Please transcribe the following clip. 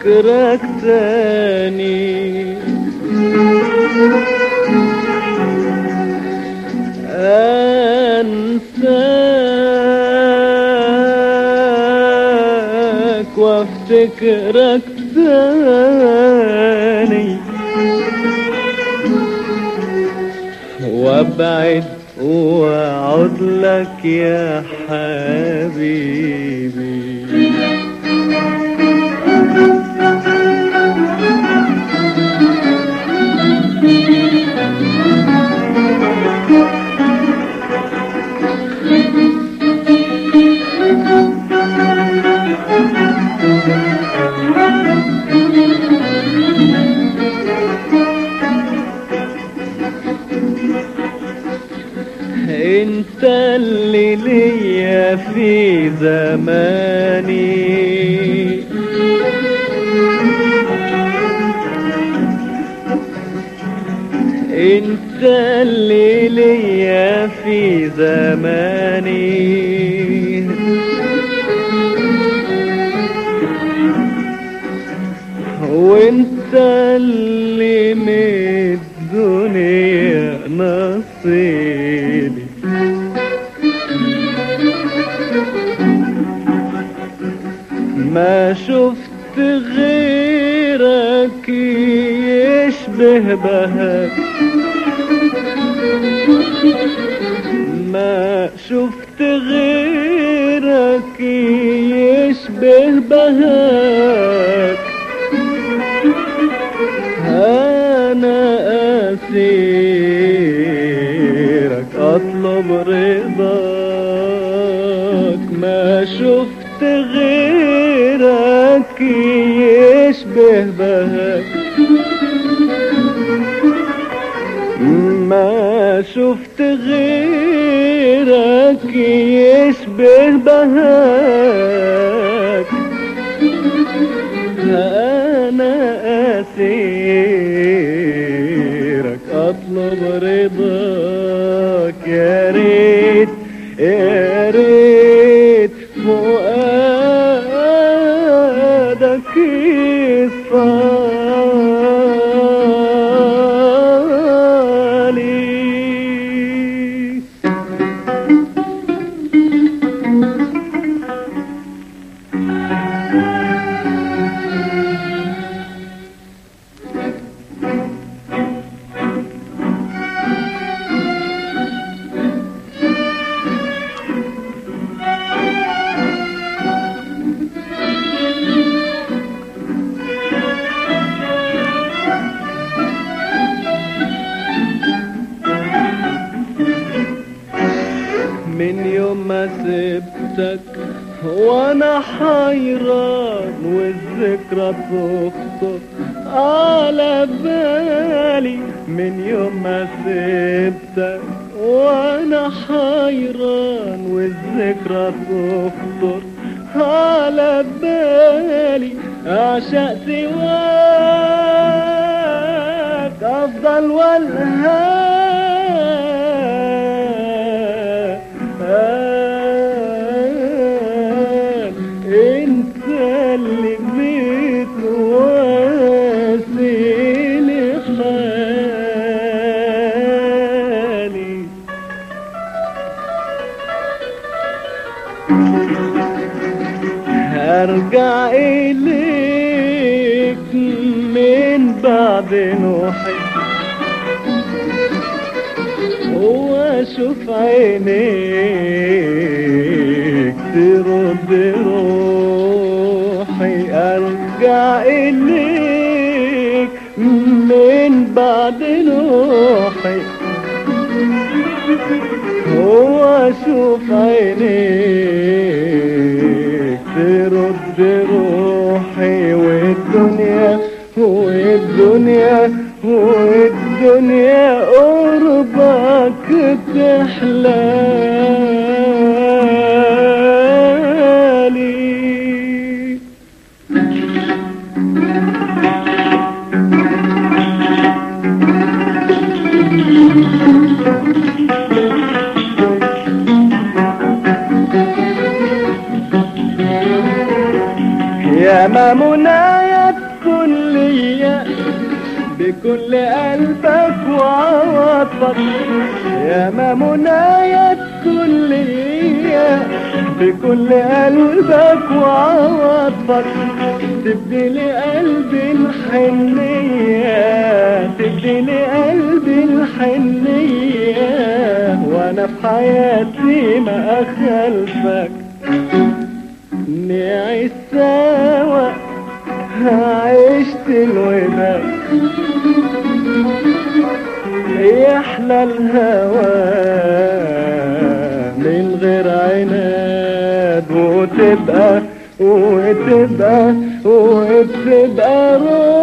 افتكرك تاني انساك وافتكرك تاني وابعد واعود لك يا حبيبي انت اللي ليا في زماني انت اللي ليا في زماني وانت اللي من الدنيا نصيبي ما شفت غيرك يشبه بهك ما شفت غيرك يشبه بهك انا اسيرك اطلب رضاك ما شفت غيرك يشبه بهك ما شفت غيرك يشبه بهك انا اسيرك اطلب رضاك يا ريت يا ريت فؤادك يصفالي من يوم ما سبتك وانا حيران والذكرى تخطر على بالي من يوم ما سبتك وانا حيران والذكرى تخطر على بالي اعشق سواك افضل والهان انت اللي بتواسي حالي هرجع إليك من بعد نوحي واشوف عينيك ترد روحي ارجع اليك من بعد نوحي واشوف عينيك ترد روحي والدنيا والدنيا والدنيا قربك تحلالي يا ما منايا بكل قلبك وعواطفك يا ما منايا كلية بكل قلبك وعواطفك تبدي لقلبي الحنية تبدي لقلبي الحنية وانا في حياتي ما اخلفك نعيش سوا عشت الوداع يحلى الهوى من غير عناد وتبقى وتبقى وتبقى روح